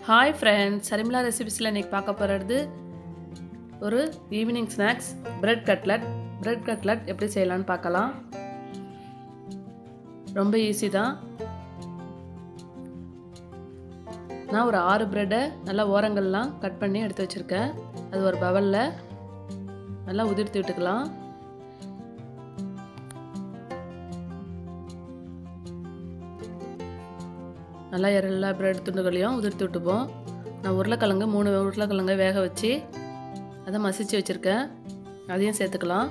hi friends சரிமிலா ரெசிபிஸில் இன்றைக்கி பார்க்க போகிறது ஒரு evening snacks bread cutlet bread cutlet எப்படி செய்யலான்னு பார்க்கலாம் ரொம்ப ஈஸி தான் நான் ஒரு ஆறு ப்ரெட்டை நல்லா ஓரங்கள்லாம் கட் பண்ணி எடுத்து வச்சுருக்கேன் அது ஒரு பவலில் நல்லா உதிர்த்தி விட்டுக்கலாம் நல்லா எல்லா பிரெட் துண்டுகளையும் உதிர்த்து விட்டுப்போம் நான் உருளைக்கிழங்கு மூணு உருளைக்கிழங்கை வேக வச்சு அதை மசிச்சு வச்சுருக்கேன் அதையும் சேர்த்துக்கலாம்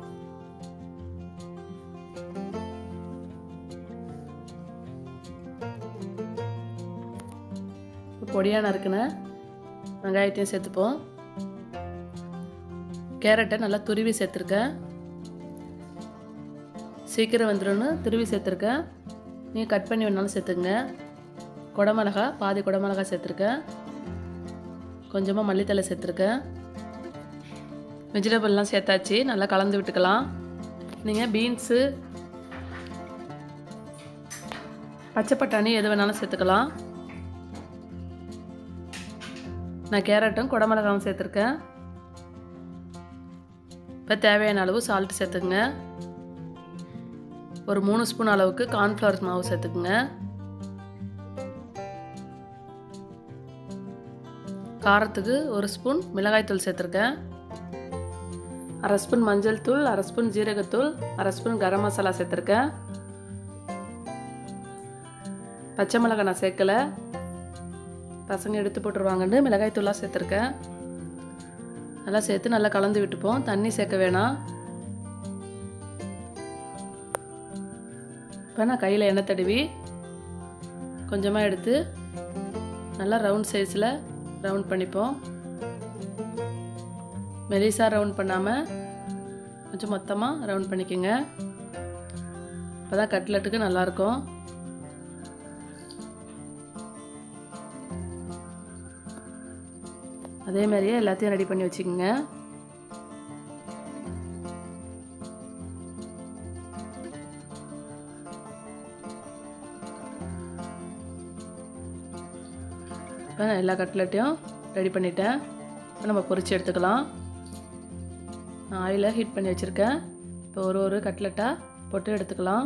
பொடியாக நறுக்கின வெங்காயத்தையும் சேர்த்துப்போம் கேரட்டை நல்லா துருவி சேர்த்துருக்கேன் சீக்கிரம் வந்துடும்னு துருவி சேர்த்துருக்கேன் நீங்கள் கட் பண்ணி வேணாலும் சேர்த்துங்க குடமிளகா பாதி குடமிளகா சேர்த்துருக்கேன் கொஞ்சமாக மல்லித்தலை சேர்த்துருக்கேன் வெஜிடபிள்லாம் சேர்த்தாச்சு நல்லா கலந்து விட்டுக்கலாம் நீங்கள் பீன்ஸு பச்சை பட்டாணி எது வேணாலும் சேர்த்துக்கலாம் நான் கேரட்டும் குடமிளகாவும் சேர்த்துருக்கேன் இப்போ தேவையான அளவு சால்ட் சேர்த்துக்குங்க ஒரு மூணு ஸ்பூன் அளவுக்கு கார்ன்ஃப்ளவர் மாவு சேர்த்துக்குங்க காரத்துக்கு ஒரு ஸ்பூன் மிளகாய்த்தூள் சேர்த்துருக்கேன் அரை ஸ்பூன் மஞ்சள் தூள் அரை ஸ்பூன் ஜீரகத்தூள் அரை ஸ்பூன் கரம் மசாலா சேர்த்துருக்கேன் பச்சை மிளகாய் நான் சேர்க்கலை பசங்க எடுத்து போட்டுருவாங்கன்னு மிளகாய்த்தூளாக சேர்த்துருக்கேன் நல்லா சேர்த்து நல்லா கலந்து விட்டுப்போம் தண்ணி சேர்க்க வேணாம் இப்போ நான் கையில் எண்ணெய் தடவி கொஞ்சமாக எடுத்து நல்லா ரவுண்ட் சைஸில் ரவுண்ட் பண்ணிப்போம் மெலிசாக ரவுண்ட் பண்ணாமல் கொஞ்சம் மொத்தமாக ரவுண்ட் பண்ணிக்கோங்க அப்போ தான் கட்லெட்டுக்கு நல்லாயிருக்கும் அதே மாதிரியே எல்லாத்தையும் ரெடி பண்ணி வச்சுக்கோங்க இப்போ நான் எல்லா கட்லெட்டையும் ரெடி பண்ணிட்டேன் இப்போ நம்ம பொரிச்சு எடுத்துக்கலாம் நான் ஆயிலை ஹீட் பண்ணி வச்சுருக்கேன் இப்போ ஒரு ஒரு கட்லெட்டாக போட்டு எடுத்துக்கலாம்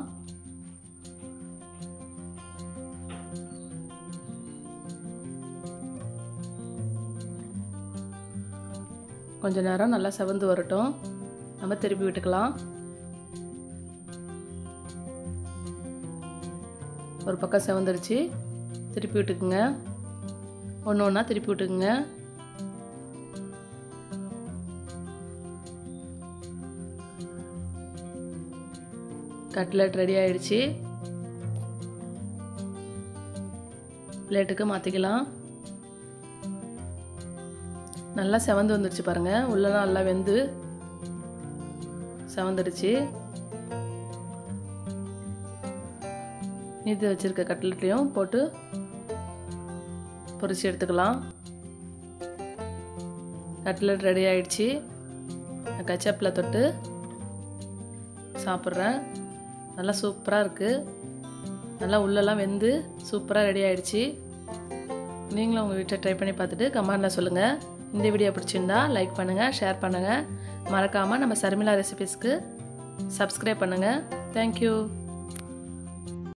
கொஞ்ச நேரம் நல்லா செவந்து வரட்டும் நம்ம திருப்பி விட்டுக்கலாம் ஒரு பக்கம் செவந்துருச்சு திருப்பி விட்டுக்குங்க ஒன்று ஒன்றா திருப்பி விட்டுக்குங்க கட்லெட் ரெடி ஆயிடுச்சு பிளேட்டுக்கு மாற்றிக்கலாம் நல்லா செவந்து வந்துடுச்சு பாருங்கள் உள்ளலாம் நல்லா வெந்து செவந்துடுச்சு நீத்து வச்சுருக்க கட்லெட்லேயும் போட்டு பொரிச்சு எடுத்துக்கலாம் கட்லெட் ரெடி ஆயிடுச்சு நான் கச்சப்பில் தொட்டு சாப்பிட்றேன் நல்லா சூப்பராக இருக்குது நல்லா உள்ளெல்லாம் வெந்து சூப்பராக ரெடி ஆயிடுச்சு நீங்களும் உங்கள் வீட்டில் ட்ரை பண்ணி பார்த்துட்டு கமெண்டில் சொல்லுங்கள் இந்த வீடியோ பிடிச்சிருந்தா லைக் பண்ணுங்கள் ஷேர் பண்ணுங்கள் மறக்காமல் நம்ம சர்மிளா ரெசிபீஸ்க்கு சப்ஸ்கிரைப் பண்ணுங்கள் தேங்க்யூ